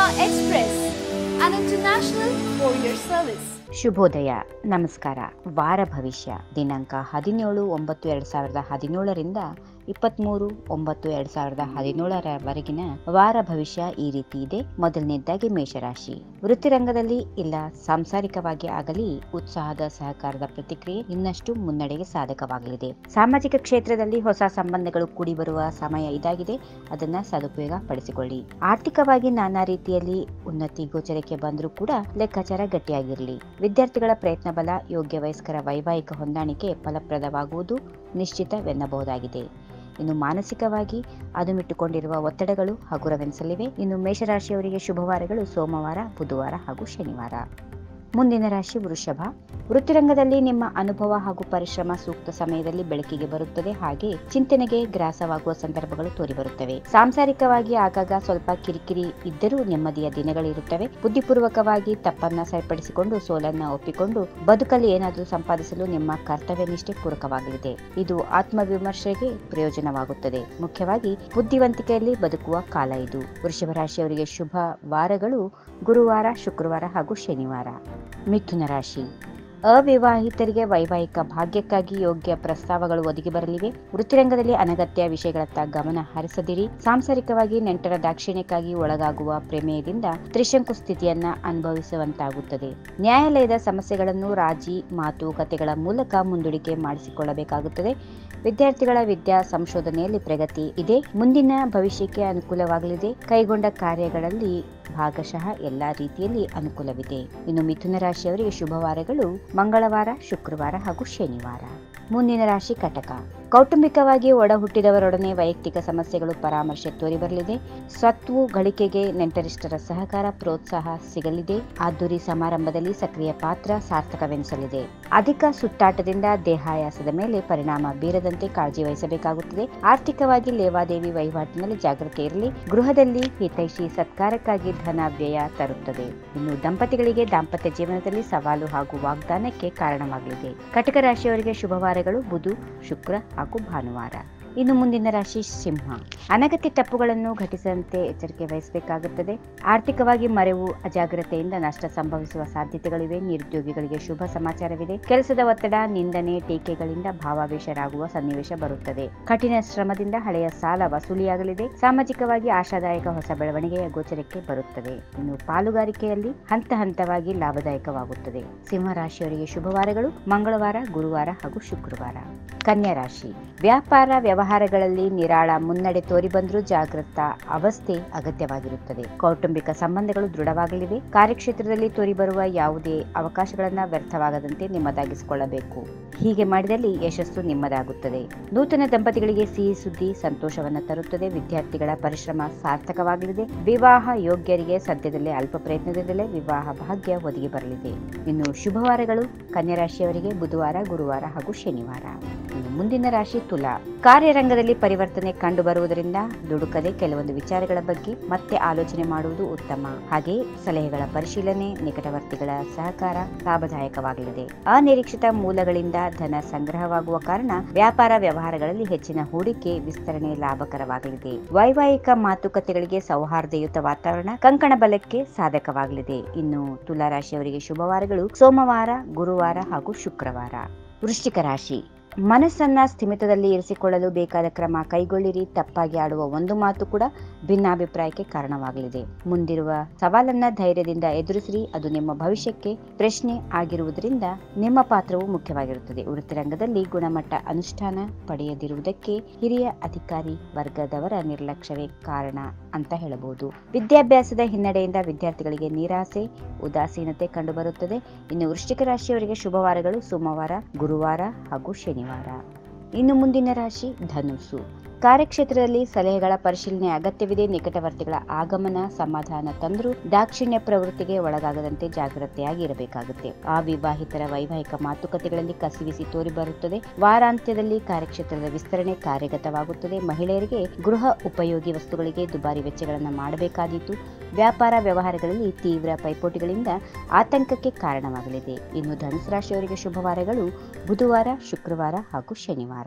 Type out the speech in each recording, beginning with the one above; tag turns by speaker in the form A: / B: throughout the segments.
A: Express, an international courier service.
B: ಶುಭೋದಯ ನಮಸ್ಕಾರ ವಾರ ಭವಿಷ್ಯ ದಿನಾಂಕ ಹದಿನೇಳು ಒಂಬತ್ತು ಎರಡ್ ಸಾವಿರದ ಹದಿನೇಳರಿಂದ ಇಪ್ಪತ್ಮೂರು ಒಂಬತ್ತು ಎರಡ್ ಸಾವಿರದ ಹದಿನೇಳರವರೆಗಿನ ವಾರ ಭವಿಷ್ಯ ಈ ರೀತಿ ಇದೆ ಮೊದಲನೇದಾಗಿ ಮೇಷರಾಶಿ ವೃತ್ತಿರಂಗದಲ್ಲಿ ಇಲ್ಲ ಸಾಂಸಾರಿಕವಾಗಿ ಆಗಲಿ ಉತ್ಸಾಹದ ಸಹಕಾರದ ಪ್ರತಿಕ್ರಿಯೆ ಇನ್ನಷ್ಟು ಮುನ್ನಡೆಗೆ ಸಾಧಕವಾಗಲಿದೆ ಸಾಮಾಜಿಕ ಕ್ಷೇತ್ರದಲ್ಲಿ ಹೊಸ ಸಂಬಂಧಗಳು ಕೂಡಿ ಬರುವ ಸಮಯ ಇದಾಗಿದೆ ಅದನ್ನ ಸದುಪಯೋಗ ಪಡಿಸಿಕೊಳ್ಳಿ ಆರ್ಥಿಕವಾಗಿ ನಾನಾ ರೀತಿಯಲ್ಲಿ ಉನ್ನತಿ ಗೋಚರಕ್ಕೆ ಬಂದರೂ ಕೂಡ ಲೆಕ್ಕಾಚಾರ ಗಟ್ಟಿಯಾಗಿರಲಿ ವಿದ್ಯಾರ್ಥಿಗಳ ಪ್ರಯತ್ನ ಬಲ ಯೋಗ್ಯ ವಯಸ್ಕರ ವೈವಾಹಿಕ ಹೊಂದಾಣಿಕೆ ಫಲಪ್ರದವಾಗುವುದು ನಿಶ್ಚಿತವೆನ್ನಬಹುದಾಗಿದೆ ಇನ್ನು ಮಾನಸಿಕವಾಗಿ ಅದುಮಿಟ್ಟುಕೊಂಡಿರುವ ಒತ್ತಡಗಳು ಹಗುರವೆನಿಸಲಿವೆ ಇನ್ನು ಮೇಷರಾಶಿಯವರಿಗೆ ಶುಭವಾರಗಳು ಸೋಮವಾರ ಬುಧವಾರ ಹಾಗೂ ಶನಿವಾರ ಮುಂದಿನ ರಾಶಿ ವೃಷಭ ವೃತ್ತಿರಂಗದಲ್ಲಿ ನಿಮ್ಮ ಅನುಭವ ಹಾಗೂ ಪರಿಶ್ರಮ ಸೂಕ್ತ ಸಮಯದಲ್ಲಿ ಬೆಳಕಿಗೆ ಬರುತ್ತದೆ ಹಾಗೆ ಚಿಂತನೆಗೆ ಗ್ರಾಸವಾಗುವ ಸಂದರ್ಭಗಳು ತೋರಿಬರುತ್ತವೆ ಸಾಂಸಾರಿಕವಾಗಿ ಆಗಾಗ ಸ್ವಲ್ಪ ಕಿರಿಕಿರಿ ಇದ್ದರೂ ನೆಮ್ಮದಿಯ ದಿನಗಳಿರುತ್ತವೆ ಬುದ್ಧಿಪೂರ್ವಕವಾಗಿ ತಪ್ಪನ್ನ ಸರಿಪಡಿಸಿಕೊಂಡು ಸೋಲನ್ನ ಒಪ್ಪಿಕೊಂಡು ಬದುಕಲ್ಲಿ ಏನಾದರೂ ಸಂಪಾದಿಸಲು ನಿಮ್ಮ ಕರ್ತವ್ಯ ನಿಷ್ಠೆ ಪೂರಕವಾಗಲಿದೆ ಇದು ಆತ್ಮವಿಮರ್ಶೆಗೆ ಪ್ರಯೋಜನವಾಗುತ್ತದೆ ಮುಖ್ಯವಾಗಿ ಬುದ್ಧಿವಂತಿಕೆಯಲ್ಲಿ ಬದುಕುವ ಕಾಲ ಇದು ವೃಷಭ ರಾಶಿಯವರಿಗೆ ಶುಭ ವಾರಗಳು ಗುರುವಾರ ಶುಕ್ರವಾರ ಹಾಗೂ ಶನಿವಾರ ಮಿಥುನ ರಾಶಿ ಅವಿವಾಹಿತರಿಗೆ ವೈವಾಹಿಕ ಭಾಗ್ಯಕ್ಕಾಗಿ ಯೋಗ್ಯ ಪ್ರಸ್ತಾವಗಳು ಒದಗಿ ಬರಲಿವೆ ವೃತ್ತಿರಂಗದಲ್ಲಿ ಅನಗತ್ಯ ವಿಷಯಗಳತ್ತ ಗಮನ ಹರಿಸದಿರಿ ಸಾಂಸಾರಿಕವಾಗಿ ನೆಂಟರ ದಾಕ್ಷಿಣ್ಯಕ್ಕಾಗಿ ಒಳಗಾಗುವ ಪ್ರಮೇಯದಿಂದ ತ್ರಿಶಂಕು ಸ್ಥಿತಿಯನ್ನ ಅನುಭವಿಸುವಂತಾಗುತ್ತದೆ ನ್ಯಾಯಾಲಯದ ಸಮಸ್ಯೆಗಳನ್ನು ರಾಜಿ ಮಾತುಕತೆಗಳ ಮೂಲಕ ಮುಂದೂಡಿಕೆ ಮಾಡಿಸಿಕೊಳ್ಳಬೇಕಾಗುತ್ತದೆ ವಿದ್ಯಾರ್ಥಿಗಳ ವಿದ್ಯಾ ಸಂಶೋಧನೆಯಲ್ಲಿ ಪ್ರಗತಿ ಇದೆ ಮುಂದಿನ ಭವಿಷ್ಯಕ್ಕೆ ಅನುಕೂಲವಾಗಲಿದೆ ಕೈಗೊಂಡ ಕಾರ್ಯಗಳಲ್ಲಿ ಭಾಗಶಃ ಎಲ್ಲಾ ರೀತಿಯಲ್ಲಿ ಅನುಕೂಲವಿದೆ ಇನ್ನು ಮಿಥುನ ರಾಶಿಯವರಿಗೆ ಶುಭವಾರಗಳು ಮಂಗಳವಾರ ಶುಕ್ರವಾರ ಹಾಗೂ ಶನಿವಾರ ಮುಂದಿನ ರಾಶಿ ಕಟಕ ಕೌಟುಂಬಿಕವಾಗಿ ಒಡ ಹುಟ್ಟಿದವರೊಡನೆ ವೈಯಕ್ತಿಕ ಸಮಸ್ಯೆಗಳು ಪರಾಮರ್ಶೆ ತೋರಿಬರಲಿದೆ ಸತ್ವು ಗಳಿಕೆಗೆ ನೆಂಟರಿಷ್ಟರ ಸಹಕಾರ ಪ್ರೋತ್ಸಾಹ ಸಿಗಲಿದೆ ಆದ್ದೂರಿ ಸಮಾರಂಭದಲ್ಲಿ ಸಕ್ರಿಯ ಪಾತ್ರ ಸಾರ್ಥಕವೆನಿಸಲಿದೆ ಅಧಿಕ ಸುತ್ತಾಟದಿಂದ ದೇಹಾಯಾಸದ ಮೇಲೆ ಪರಿಣಾಮ ಬೀರದಂತೆ ಕಾಳಜಿ ವಹಿಸಬೇಕಾಗುತ್ತದೆ ಆರ್ಥಿಕವಾಗಿ ಲೇವಾದೇವಿ ವಹಿವಾಟಿನಲ್ಲಿ ಜಾಗೃತಿ ಇರಲಿ ಗೃಹದಲ್ಲಿ ಹಿತೈಷಿ ಸತ್ಕಾರಕ್ಕಾಗಿ ಧನ ವ್ಯಯ ತರುತ್ತದೆ ಇನ್ನು ದಂಪತಿಗಳಿಗೆ ದಾಂಪತ್ಯ ಜೀವನದಲ್ಲಿ ಸವಾಲು ಹಾಗೂ ವಾಗ್ದಾನಕ್ಕೆ ಕಾರಣವಾಗಲಿದೆ ಕಟಕ ರಾಶಿಯವರಿಗೆ ಶುಭವಾರಗಳು ಬುಧು ಶುಕ್ರ ಹಾಗೂ ಭಾನುವಾರ ಇನ್ನು ಮುಂದಿನ ರಾಶಿ ಸಿಂಹ ಅನಗತ್ಯ ತಪ್ಪುಗಳನ್ನು ಘಟಿಸದಂತೆ ಎಚ್ಚರಿಕೆ ವಹಿಸಬೇಕಾಗುತ್ತದೆ ಆರ್ಥಿಕವಾಗಿ ಮರೆವು ಅಜಾಗ್ರತೆಯಿಂದ ನಷ್ಟ ಸಂಭವಿಸುವ ಸಾಧ್ಯತೆಗಳಿವೆ ನಿರುದ್ಯೋಗಿಗಳಿಗೆ ಶುಭ ಸಮಾಚಾರವಿದೆ ಕೆಲಸದ ಒತ್ತಡ ನಿಂದನೆ ಟೀಕೆಗಳಿಂದ ಭಾವಾವೇಶರಾಗುವ ಸನ್ನಿವೇಶ ಬರುತ್ತದೆ ಕಠಿಣ ಶ್ರಮದಿಂದ ಹಳೆಯ ಸಾಲ ವಸೂಲಿಯಾಗಲಿದೆ ಸಾಮಾಜಿಕವಾಗಿ ಆಶಾದಾಯಕ ಹೊಸ ಬೆಳವಣಿಗೆಯ ಗೋಚರಕ್ಕೆ ಬರುತ್ತದೆ ಇನ್ನು ಪಾಲುಗಾರಿಕೆಯಲ್ಲಿ ಹಂತ ಹಂತವಾಗಿ ಲಾಭದಾಯಕವಾಗುತ್ತದೆ ಸಿಂಹ ರಾಶಿಯವರಿಗೆ ಶುಭವಾರಗಳು ಮಂಗಳವಾರ ಗುರುವಾರ ಹಾಗೂ ಶುಕ್ರವಾರ ಕನ್ಯಾ ರಾಶಿ ವ್ಯಾಪಾರ ವ್ಯವಹಾರಗಳಲ್ಲಿ ನಿರಾಳ ಮುನ್ನಡೆ ತೋರಿಬಂದರೂ ಜಾಗೃತ ಅವಸ್ಥೆ ಅಗತ್ಯವಾಗಿರುತ್ತದೆ ಕೌಟುಂಬಿಕ ಸಂಬಂಧಗಳು ದೃಢವಾಗಲಿವೆ ಕಾರ್ಯಕ್ಷೇತ್ರದಲ್ಲಿ ತೋರಿಬರುವ ಯಾವುದೇ ಅವಕಾಶಗಳನ್ನ ವ್ಯರ್ಥವಾಗದಂತೆ ನಿಮ್ಮದಾಗಿಸಿಕೊಳ್ಳಬೇಕು ಹೀಗೆ ಮಾಡಿದಲ್ಲಿ ಯಶಸ್ಸು ನಿಮ್ಮದಾಗುತ್ತದೆ ನೂತನ ದಂಪತಿಗಳಿಗೆ ಸಿಹಿ ಸುದ್ದಿ ಸಂತೋಷವನ್ನ ತರುತ್ತದೆ ವಿದ್ಯಾರ್ಥಿಗಳ ಪರಿಶ್ರಮ ಸಾರ್ಥಕವಾಗಲಿದೆ ವಿವಾಹ ಯೋಗ್ಯರಿಗೆ ಸದ್ಯದಲ್ಲೇ ಅಲ್ಪ ಪ್ರಯತ್ನದಿಂದಲೇ ವಿವಾಹ ಭಾಗ್ಯ ಒದಗಿ ಬರಲಿದೆ ಇನ್ನು ಶುಭವಾರಗಳು ಕನ್ಯಾ ರಾಶಿಯವರಿಗೆ ಬುಧವಾರ ಗುರುವಾರ ಹಾಗೂ ಶನಿವಾರ ಇನ್ನು ಮುಂದಿನ ರಾಶಿ ತುಲಾ ಕಾರ್ಯರಂಗದಲ್ಲಿ ಪರಿವರ್ತನೆ ಕಂಡು ಬರುವುದರಿಂದ ದುಡುಕದೆ ಕೆಲವೊಂದು ವಿಚಾರಗಳ ಬಗ್ಗೆ ಮತ್ತೆ ಆಲೋಚನೆ ಮಾಡುವುದು ಉತ್ತಮ ಹಾಗೆ ಸಲಹೆಗಳ ಪರಿಶೀಲನೆ ನಿಕಟವರ್ತಿಗಳ ಸಹಕಾರ ಲಾಭದಾಯಕವಾಗಲಿದೆ ಅನಿರೀಕ್ಷಿತ ಮೂಲಗಳಿಂದ ಧನ ಸಂಗ್ರಹವಾಗುವ ಕಾರಣ ವ್ಯಾಪಾರ ವ್ಯವಹಾರಗಳಲ್ಲಿ ಹೆಚ್ಚಿನ ಹೂಡಿಕೆ ವಿಸ್ತರಣೆ ಲಾಭಕರವಾಗಲಿದೆ ವೈವಾಹಿಕ ಮಾತುಕತೆಗಳಿಗೆ ಸೌಹಾರ್ದಯುತ ವಾತಾವರಣ ಕಂಕಣ ಬಲಕ್ಕೆ ಸಾಧಕವಾಗಲಿದೆ ಇನ್ನು ತುಲಾ ರಾಶಿಯವರಿಗೆ ಶುಭವಾರಗಳು ಸೋಮವಾರ ಗುರುವಾರ ಹಾಗೂ ಶುಕ್ರವಾರ ವೃಶ್ಚಿಕ ರಾಶಿ ಮನಸ್ಸನ್ನ ಸ್ಥಿಮಿತದಲ್ಲಿ ಇರಿಸಿಕೊಳ್ಳಲು ಬೇಕಾದ ಕ್ರಮ ಕೈಗೊಳ್ಳಿರಿ ತಪ್ಪಾಗಿ ಆಡುವ ಒಂದು ಮಾತು ಕೂಡ ಭಿನ್ನಾಭಿಪ್ರಾಯಕ್ಕೆ ಕಾರಣವಾಗಲಿದೆ ಮುಂದಿರುವ ಸವಾಲನ್ನ ಧೈರ್ಯದಿಂದ ಎದುರಿಸಿರಿ ಅದು ನಿಮ್ಮ ಭವಿಷ್ಯಕ್ಕೆ ಪ್ರಶ್ನೆ ಆಗಿರುವುದರಿಂದ ನಿಮ್ಮ ಪಾತ್ರವು ಮುಖ್ಯವಾಗಿರುತ್ತದೆ ವೃತ್ತಿರಂಗದಲ್ಲಿ ಗುಣಮಟ್ಟ ಅನುಷ್ಠಾನ ಪಡೆಯದಿರುವುದಕ್ಕೆ ಹಿರಿಯ ಅಧಿಕಾರಿ ವರ್ಗದವರ ನಿರ್ಲಕ್ಷ್ಯವೇ ಕಾರಣ ಅಂತ ಹೇಳಬಹುದು ವಿದ್ಯಾಭ್ಯಾಸದ ಹಿನ್ನಡೆಯಿಂದ ವಿದ್ಯಾರ್ಥಿಗಳಿಗೆ ನಿರಾಸೆ ಉದಾಸೀನತೆ ಕಂಡುಬರುತ್ತದೆ ಇನ್ನು ವೃಶ್ಚಿಕ ರಾಶಿಯವರಿಗೆ ಶುಭವಾರಗಳು ಸೋಮವಾರ ಗುರುವಾರ ಹಾಗೂ ಶನಿವಾರ ಇನ್ನು ಮುಂದಿನ ರಾಶಿ ಧನುಸ್ಸು ಕಾರ್ಯಕ್ಷೇತ್ರದಲ್ಲಿ ಸಲಹೆಗಳ ಪರಿಶೀಲನೆ ಅಗತ್ಯವಿದೆ ನಿಕಟವರ್ತಿಗಳ ಆಗಮನ ಸಮಾಧಾನ ತಂದರೂ ದಾಕ್ಷಿಣ್ಯ ಪ್ರವೃತ್ತಿಗೆ ಒಳಗಾಗದಂತೆ ಜಾಗ್ರತೆಯಾಗಿ ಇರಬೇಕಾಗುತ್ತೆ ಅವಿವಾಹಿತರ ವೈವಾಹಿಕ ಮಾತುಕತೆಗಳಲ್ಲಿ ಕಸಿವಿಸಿ ತೋರಿಬರುತ್ತದೆ ವಾರಾಂತ್ಯದಲ್ಲಿ ಕಾರ್ಯಕ್ಷೇತ್ರದ ವಿಸ್ತರಣೆ ಕಾರ್ಯಗತವಾಗುತ್ತದೆ ಮಹಿಳೆಯರಿಗೆ ಗೃಹ ಉಪಯೋಗಿ ವಸ್ತುಗಳಿಗೆ ದುಬಾರಿ ವೆಚ್ಚಗಳನ್ನು ಮಾಡಬೇಕಾದೀತು ವ್ಯಾಪಾರ ವ್ಯವಹಾರಗಳಲ್ಲಿ ತೀವ್ರ ಪೈಪೋಟಿಗಳಿಂದ ಆತಂಕಕ್ಕೆ ಕಾರಣವಾಗಲಿದೆ ಇನ್ನು ಧನುಸು ರಾಶಿಯವರಿಗೆ ಶುಭವಾರಗಳು ಬುಧವಾರ ಶುಕ್ರವಾರ ಹಾಗೂ ಶನಿವಾರ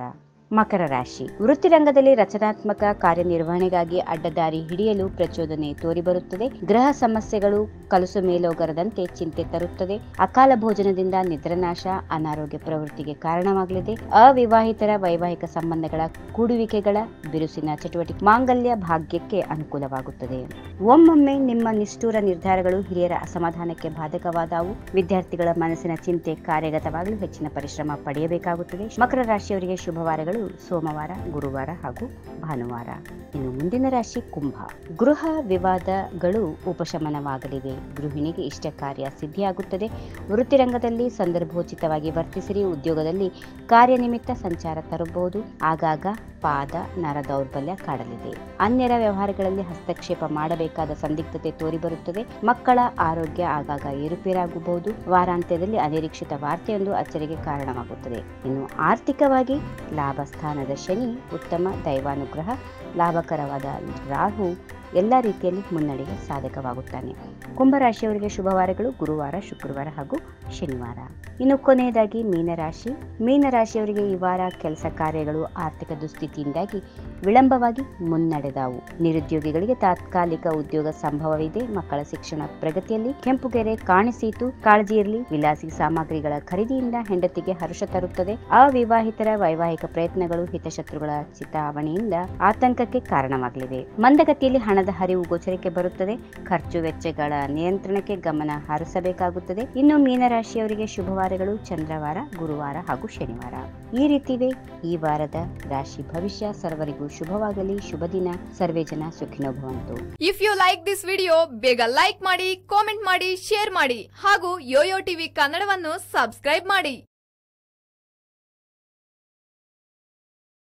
B: ಮಕರ ರಾಶಿ ವೃತ್ತಿರಂಗದಲ್ಲಿ ರಚನಾತ್ಮಕ ಕಾರ್ಯನಿರ್ವಹಣೆಗಾಗಿ ಅಡ್ಡದಾರಿ ಹಿಡಿಯಲು ಪ್ರಚೋದನೆ ತೋರಿಬರುತ್ತದೆ ಗ್ರಹ ಸಮಸ್ಯೆಗಳು ಕಲಸು ಮೇಲೋಗರದಂತೆ ಚಿಂತೆ ತರುತ್ತದೆ ಅಕಾಲ ಭೋಜನದಿಂದ ನಿದ್ರಾನಾಶ ಅನಾರೋಗ್ಯ ಪ್ರವೃತ್ತಿಗೆ ಕಾರಣವಾಗಲಿದೆ ಅವಿವಾಹಿತರ ವೈವಾಹಿಕ ಸಂಬಂಧಗಳ ಕೂಡುವಿಕೆಗಳ ಬಿರುಸಿನ ಚಟುವಟಿಕೆ ಮಾಂಗಲ್ಯ ಭಾಗ್ಯಕ್ಕೆ ಅನುಕೂಲವಾಗುತ್ತದೆ ಒಮ್ಮೊಮ್ಮೆ ನಿಮ್ಮ ನಿಷ್ಠೂರ ನಿರ್ಧಾರಗಳು ಹಿರಿಯರ ಅಸಮಾಧಾನಕ್ಕೆ ಬಾಧಕವಾದವು ವಿದ್ಯಾರ್ಥಿಗಳ ಮನಸ್ಸಿನ ಚಿಂತೆ ಕಾರ್ಯಗತವಾಗಲು ಹೆಚ್ಚಿನ ಪರಿಶ್ರಮ ಪಡೆಯಬೇಕಾಗುತ್ತದೆ ಮಕರ ರಾಶಿಯವರಿಗೆ ಶುಭವಾರಗಳು ಸೋಮವಾರ ಗುರುವಾರ ಹಾಗೂ ಭಾನುವಾರ ಇನ್ನು ಮುಂದಿನ ರಾಶಿ ಕುಂಭ ಗೃಹ ವಿವಾದಗಳು ಉಪಶಮನವಾಗಲಿವೆ ಗೃಹಿಣಿಗೆ ಇಷ್ಟ ಕಾರ್ಯ ಸಿದ್ಧಿಯಾಗುತ್ತದೆ ವೃತ್ತಿರಂಗದಲ್ಲಿ ಸಂದರ್ಭೋಚಿತವಾಗಿ ವರ್ತಿಸಿರಿ ಉದ್ಯೋಗದಲ್ಲಿ ಕಾರ್ಯನಿಮಿತ್ತ ಸಂಚಾರ ತರಬಹುದು ಆಗಾಗ ಪಾದ ನರ ದೌರ್ಬಲ್ಯ ಕಾಡಲಿದೆ ಅನ್ಯರ ವ್ಯವಹಾರಗಳಲ್ಲಿ ಹಸ್ತಕ್ಷೇಪ ಮಾಡಬೇಕಾದ ಸಂದಿಗ್ಧತೆ ತೋರಿಬರುತ್ತದೆ ಮಕ್ಕಳ ಆರೋಗ್ಯ ಆಗಾಗ ಏರುಪೇರಾಗಬಹುದು ವಾರಾಂತ್ಯದಲ್ಲಿ ಅನಿರೀಕ್ಷಿತ ವಾರ್ತೆಯೊಂದು ಅಚ್ಚರಿಗೆ ಕಾರಣವಾಗುತ್ತದೆ ಇನ್ನು ಆರ್ಥಿಕವಾಗಿ ಲಾಭ ಸ್ಥಾನದ ಶನಿ ಉತ್ತಮ ದೈವಾನುಗ್ರಹ ಲಾಭಕರವಾದ ರಾಹು ಎಲ್ಲ ರೀತಿಯಲ್ಲಿ ಮುನ್ನಡೆಗೆ ಸಾಧಕವಾಗುತ್ತಾನೆ ಕುಂಭರಾಶಿಯವರಿಗೆ ಶುಭವಾರಗಳು ಗುರುವಾರ ಶುಕ್ರವಾರ ಹಾಗೂ ಶನಿವಾರ ಇನ್ನು ಕೊನೆಯದಾಗಿ ಮೀನರಾಶಿ ಮೀನರಾಶಿಯವರಿಗೆ ಈ ವಾರ ಕೆಲಸ ಕಾರ್ಯಗಳು ಆರ್ಥಿಕ ದುಸ್ಥಿತಿಯಿಂದಾಗಿ ವಿಳಂಬವಾಗಿ ಮುನ್ನಡೆದವು ನಿರುದ್ಯೋಗಿಗಳಿಗೆ ತಾತ್ಕಾಲಿಕ ಉದ್ಯೋಗ ಸಂಭವವಿದೆ ಮಕ್ಕಳ ಶಿಕ್ಷಣ ಪ್ರಗತಿಯಲ್ಲಿ ಕೆಂಪುಗೆರೆ ಕಾಣಿಸೀತು ಕಾಳಜಿ ಇರಲಿ ವಿಲಾಸಿ ಸಾಮಗ್ರಿಗಳ ಖರೀದಿಯಿಂದ ಹೆಂಡತಿಗೆ ಹರ್ಷ ತರುತ್ತದೆ ಅವಿವಾಹಿತರ ವೈವಾಹಿಕ ಪ್ರಯತ್ನಗಳು ಹಿತಶತ್ರುಗಳ ಚಿತಾವಣೆಯಿಂದ ಆತಂಕಕ್ಕೆ ಕಾರಣವಾಗಲಿವೆ ಮಂದಗತಿಯಲ್ಲಿ ಹಣದ ಹರಿವು ಗೋಚರಕ್ಕೆ ಬರುತ್ತದೆ ಖರ್ಚು ವೆಚ್ಚಗಳ ನಿಯಂತ್ರಣಕ್ಕೆ ಗಮನ ಹರಿಸಬೇಕಾಗುತ್ತದೆ ಇನ್ನು ಮೀನರಾಶಿಯವರಿಗೆ ಶುಭವಾರಗಳು ಚಂದ್ರವಾರ ಗುರುವಾರ ಹಾಗೂ ಶನಿವಾರ ಈ ರೀತಿವೆ ಈ ವಾರದ ರಾಶಿ ಭವಿಷ್ಯ ಸರ್ವರಿಗೂ ಶುಭವಾಗಲಿ ಶುಭ ದಿನ ಸರ್ವೇ ಜನ ಸುಖಿನೋ ಭವಂತು
C: if you like this video ಬೇಗ ಲೈಕ್ ಮಾಡಿ ಕಾಮೆಂಟ್ ಮಾಡಿ ಶೇರ್ ಮಾಡಿ ಹಾಗೂ ಯೋಯೋ ಟಿವಿ ಕನ್ನಡವನ್ನು ಸಬ್ಸ್ಕ್ರೈಬ್ ಮಾಡಿ